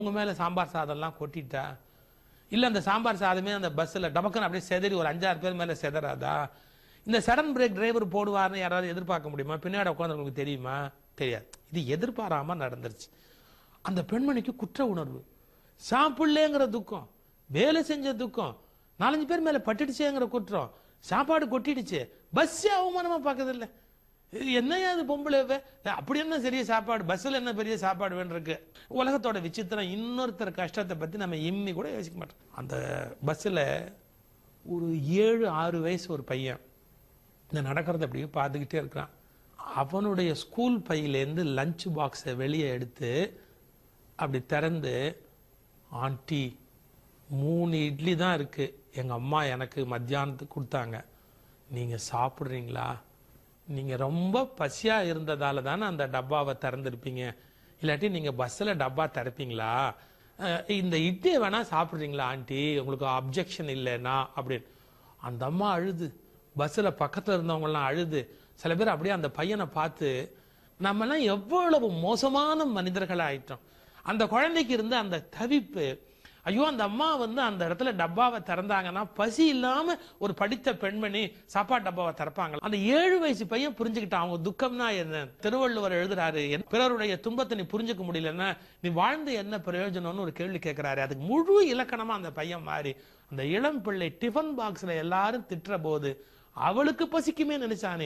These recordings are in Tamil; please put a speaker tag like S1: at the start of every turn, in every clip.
S1: உங்க மேல சாம்பார் சாதம்லாம் கொட்டிட்டா இல்ல அந்த சாம்பார் சாதமே அந்த பஸ்ல டபக்குன்னு அப்படியே செதறி ஒரு அஞ்சாறு பேர் மேல செதறாதா இந்த சடன் பிரேக் டிரைவர் போடுவார்னு யாராவது எதிர்பார்க்க முடியுமா பின்னாடி உட்காந்துருக்கு தெரியுமா தெரியாது இது எதிர்பாராம நடந்துருச்சு அந்த பெண்மணிக்கு குற்ற உணர்வு சாப்பிடலேங்கிற துக்கம் வேலை செஞ்ச துக்கம் நாலஞ்சு பேர் மேல பட்டுடுச்சேங்கிற குற்றம் சாப்பாடு கொட்டிடுச்சு பஸ் அவமானமா பார்க்கறது இல்ல இது என்னையா அது பொம்பளை இவ? அப்படி என்ன பெரிய சாப்பாடு பஸ்ல என்ன பெரிய சாப்பாடு வேண்டிருக்கு உலகத்தோட விசித்திரம் இன்னொருத்தர் கஷ்டத்தை பத்தி நம்ம இம்மி கூட யோசிக்க மாட்டோம் அந்த பஸ்ல ஒரு ஏழு ஆறு வயசு ஒரு பையன் இந்த நடக்கிறத அப்படியே பார்த்துக்கிட்டே இருக்கிறான் அவனுடைய ஸ்கூல் பையிலேருந்து லஞ்ச் பாக்ஸை வெளியே எடுத்து அப்படி திறந்து ஆண்டி மூணு இட்லி தான் இருக்கு எங்க அம்மா எனக்கு மத்தியானத்துக்கு கொடுத்தாங்க நீங்க சாப்பிட்றீங்களா நீங்க ரொம்ப பசியா இருந்ததால தானே அந்த டப்பாவை திறந்திருப்பீங்க இல்லாட்டி நீங்க பஸ்ல டப்பா திறப்பீங்களா அஹ் இந்த இட்லியை வேணா சாப்பிட்றீங்களா ஆண்டி உங்களுக்கு அப்ஜெக்ஷன் இல்லைன்னா அப்படின்னு அந்த அம்மா அழுது பஸ்ஸில் பக்கத்தில் இருந்தவங்கலாம் அழுது சில பேர் அப்படியே அந்த பையனை பார்த்து நம்மலாம் எவ்வளவு மோசமான மனிதர்கள் ஆயிட்டோம் அந்த குழந்தைக்கு இருந்த அந்த தவிப்பு ஐயோ அந்த அம்மா வந்து அந்த இடத்துல டப்பாவை திறந்தாங்கன்னா பசி இல்லாம ஒரு படித்த பெண்மணி சாப்பாடு டப்பாவை திறப்பாங்க அந்த ஏழு வயசு பையன் புரிஞ்சுக்கிட்டான் அவங்க துக்கம்னா என்ன திருவள்ளுவர் எழுதுறாரு என் பிறருடைய துன்பத்தை நீ புரிஞ்சுக்க முடியலன்னா நீ வாழ்ந்து என்ன பிரயோஜனம்னு ஒரு கேள்வி கேட்கிறாரு அதுக்கு முழு இலக்கணமா அந்த பையன் மாறி அந்த இளம் பிள்ளை டிஃபன் பாக்ஸ்ல எல்லாரும் திட்டுற போது அவளுக்கு பசிக்குமே நினைச்சானே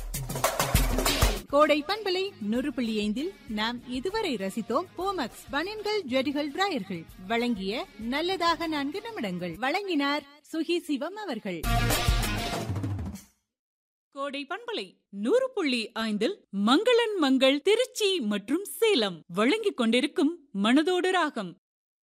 S2: கோடை பண்பலை நூறு புள்ளி ஐந்தில் நாம் இதுவரை ரசித்தோம் போமக்ஸ் பனியன்கள் ஜெடிகள் டிராயர்கள் வழங்கிய நல்லதாக நான்கு நிமிடங்கள் வழங்கினார் சுகி சிவம் அவர்கள்
S3: கோடை பண்பலை நூறு புள்ளி ஐந்தில் மங்களன் மங்கள் திருச்சி மற்றும் சேலம் வழங்கிக் கொண்டிருக்கும் மனதோடு ராகம்